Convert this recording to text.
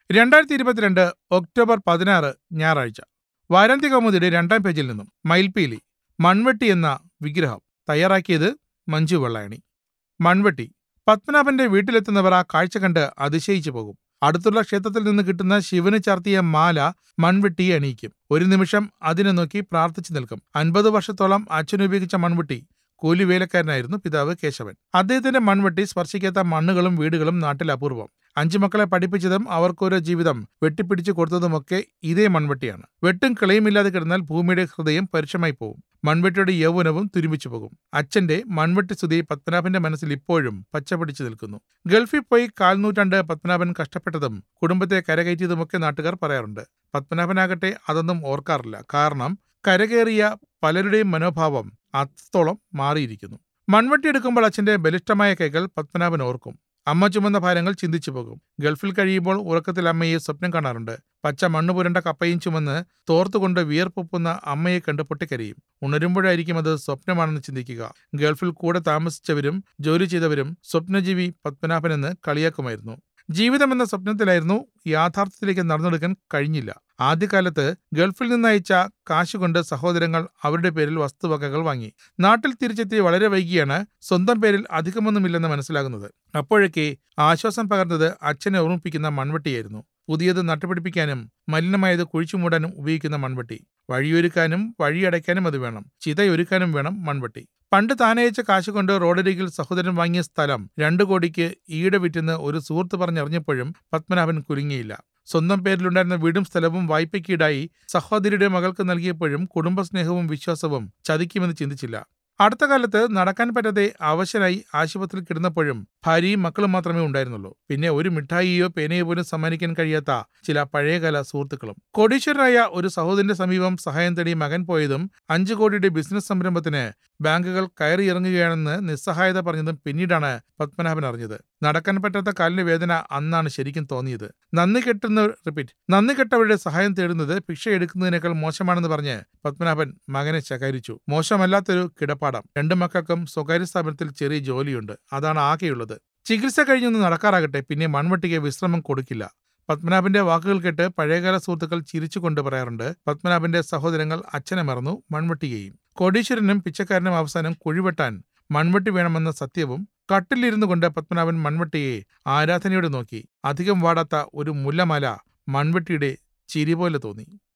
രണ്ടായിരത്തി ഇരുപത്തിരണ്ട് ഒക്ടോബർ പതിനാറ് ഞായറാഴ്ച വാരാന്ത്യ കൗമുദിയുടെ രണ്ടാം പേജിൽ നിന്നും മയിൽപീലി മൺവെട്ടി എന്ന വിഗ്രഹം തയ്യാറാക്കിയത് മഞ്ജു വെള്ളായണി മൺവെട്ടി പത്മനാഭന്റെ വീട്ടിലെത്തുന്നവർ ആ കാഴ്ച കണ്ട് അതിശയിച്ചു പോകും അടുത്തുള്ള ക്ഷേത്രത്തിൽ നിന്ന് കിട്ടുന്ന ശിവന് ചാർത്തിയ മാല മൺവെട്ടിയെ അണിയിക്കും ഒരു നിമിഷം അതിനെ നോക്കി പ്രാർത്ഥിച്ചു നിൽക്കും അൻപത് വർഷത്തോളം അച്ഛൻ ഉപയോഗിച്ച മൺവെട്ടി കൂലിവേലക്കാരനായിരുന്നു പിതാവ് കേശവൻ അദ്ദേഹത്തിന്റെ മൺവെട്ടി സ്പർശിക്കാത്ത മണ്ണുകളും വീടുകളും നാട്ടിൽ അപൂർവം അഞ്ചു മക്കളെ പഠിപ്പിച്ചതും അവർക്കൊരു ജീവിതം വെട്ടിപ്പിടിച്ചു കൊടുത്തതുമൊക്കെ ഇതേ മൺവെട്ടിയാണ് വെട്ടും കിളയുമില്ലാതെ കിടന്നാൽ ഭൂമിയുടെ ഹൃദയം പരുഷമായി പോകും മൺവെട്ടിയുടെ യൗവനവും തുരുമ്പിച്ചു പോകും അച്ഛന്റെ മൺവെട്ടി സ്തുതി പത്മനാഭന്റെ മനസ്സിൽ ഇപ്പോഴും പച്ചപിടിച്ചു നിൽക്കുന്നു ഗൾഫിൽ പോയി കാൽനൂറ്റാണ്ട് പത്മനാഭൻ കഷ്ടപ്പെട്ടതും കുടുംബത്തെ കരകയറ്റിയതുമൊക്കെ നാട്ടുകാർ പറയാറുണ്ട് പത്മനാഭനാകട്ടെ അതൊന്നും ഓർക്കാറില്ല കാരണം കരകയറിയ പലരുടെയും മനോഭാവം അത്രത്തോളം മാറിയിരിക്കുന്നു മൺവെട്ടി എടുക്കുമ്പോൾ അച്ഛന്റെ ബലിഷ്ഠമായ കൈകൾ പത്മനാഭൻ ഓർക്കും അമ്മ ചുമന്ന ഭാരങ്ങൾ ചിന്തിച്ചു പോകും ഗൾഫിൽ കഴിയുമ്പോൾ ഉറക്കത്തിൽ അമ്മയെ സ്വപ്നം കാണാറുണ്ട് പച്ച മണ്ണ് പുരണ്ട കപ്പയും ചുമന്ന് തോർത്തുകൊണ്ട് വിയർപ്പൊപ്പുന്ന അമ്മയെ കണ്ട് പൊട്ടിക്കരയും ഉണരുമ്പോഴായിരിക്കും അത് സ്വപ്നമാണെന്ന് ചിന്തിക്കുക ഗൾഫിൽ കൂടെ താമസിച്ചവരും ജോലി ചെയ്തവരും സ്വപ്നജീവി പത്മനാഭനെന്ന് കളിയാക്കുമായിരുന്നു ജീവിതമെന്ന സ്വപ്നത്തിലായിരുന്നു യാഥാർത്ഥ്യത്തിലേക്ക് നടന്നെടുക്കാൻ കഴിഞ്ഞില്ല ആദ്യകാലത്ത് ഗൾഫിൽ നിന്ന് അയച്ച കാശുകൊണ്ട് സഹോദരങ്ങൾ അവരുടെ പേരിൽ വസ്തുവകകൾ വാങ്ങി നാട്ടിൽ തിരിച്ചെത്തി വളരെ വൈകിയാണ് സ്വന്തം പേരിൽ അധികമൊന്നുമില്ലെന്ന് മനസ്സിലാകുന്നത് അപ്പോഴൊക്കെ ആശ്വാസം പകർന്നത് അച്ഛനെ ഓർമ്മിപ്പിക്കുന്ന മൺവെട്ടിയായിരുന്നു പുതിയത് നട്ടുപിടിപ്പിക്കാനും മലിനമായത് കുഴിച്ചുമൂടാനും ഉപയോഗിക്കുന്ന മൺവെട്ടി വഴിയൊരുക്കാനും വഴിയടയ്ക്കാനും അത് വേണം ചിതയൊരുക്കാനും വേണം മൺവെട്ടി പണ്ട് താനയച്ച കാശ് കൊണ്ട് റോഡരികിൽ സഹോദരൻ വാങ്ങിയ സ്ഥലം രണ്ടു കോടിക്ക് ഈടെ വിറ്റെന്ന് ഒരു സുഹൃത്ത് പറഞ്ഞറിഞ്ഞപ്പോഴും പത്മനാഭൻ കുലുങ്ങിയില്ല സ്വന്തം പേരിലുണ്ടായിരുന്ന വീടും സ്ഥലവും വായ്പയ്ക്കീടായി സഹോദരിയുടെ മകൾക്ക് നൽകിയപ്പോഴും കുടുംബസ്നേഹവും വിശ്വാസവും ചതിക്കുമെന്ന് ചിന്തിച്ചില്ല അടുത്ത കാലത്ത് നടക്കാൻ പറ്റാതെ അവശനായി ആശുപത്രിയിൽ കിടന്നപ്പോഴും ഭാര്യയും മക്കളും മാത്രമേ ഉണ്ടായിരുന്നുള്ളൂ പിന്നെ ഒരു മിഠായിയോ പേനയോ പോലും സമ്മാനിക്കാൻ കഴിയാത്ത ചില പഴയകാല സുഹൃത്തുക്കളും കോടീശ്വരനായ ഒരു സഹോദരന്റെ സമീപം സഹായം തേടി മകൻ പോയതും അഞ്ചു കോടിയുടെ ബിസിനസ് സംരംഭത്തിന് ബാങ്കുകൾ കയറിയിറങ്ങുകയാണെന്ന് നിസ്സഹായത പറഞ്ഞതും പിന്നീടാണ് പത്മനാഭൻ അറിഞ്ഞത് നടക്കാൻ പറ്റാത്ത കാലിന് വേദന അന്നാണ് ശരിക്കും തോന്നിയത് നന്ദി കെട്ടുന്ന റിപ്പീറ്റ് നന്ദി കെട്ടവരുടെ സഹായം തേടുന്നത് ഭിക്ഷ എടുക്കുന്നതിനേക്കാൾ മോശമാണെന്ന് പറഞ്ഞ് പത്മനാഭൻ മകനെ ശകാരിച്ചു മോശമല്ലാത്തൊരു കിടപ്പാടം രണ്ടു മക്കൾക്കും സ്വകാര്യ സ്ഥാപനത്തിൽ ചെറിയ ജോലിയുണ്ട് അതാണ് ആകെയുള്ളത് ചികിത്സ കഴിഞ്ഞൊന്ന് നടക്കാറാകട്ടെ പിന്നെ മൺവെട്ടിക്ക് വിശ്രമം കൊടുക്കില്ല പത്മനാഭന്റെ വാക്കുകൾ കേട്ട് പഴയകാല സുഹൃത്തുക്കൾ ചിരിച്ചുകൊണ്ട് പറയാറുണ്ട് പത്മനാഭന്റെ സഹോദരങ്ങൾ അച്ഛനെ മറന്നു മൺവെട്ടിയെയും കോടീശ്വരനും പിച്ചക്കാരനും അവസാനം കുഴിവെട്ടാൻ മൺവെട്ടി വേണമെന്ന സത്യവും കട്ടിലിരുന്നു കൊണ്ട് പത്മനാഭൻ മൺവെട്ടിയെ ആരാധനയോടെ നോക്കി അധികം വാടാത്ത ഒരു മുല്ലമാല മൺവെട്ടിയുടെ ചിരി പോലെ തോന്നി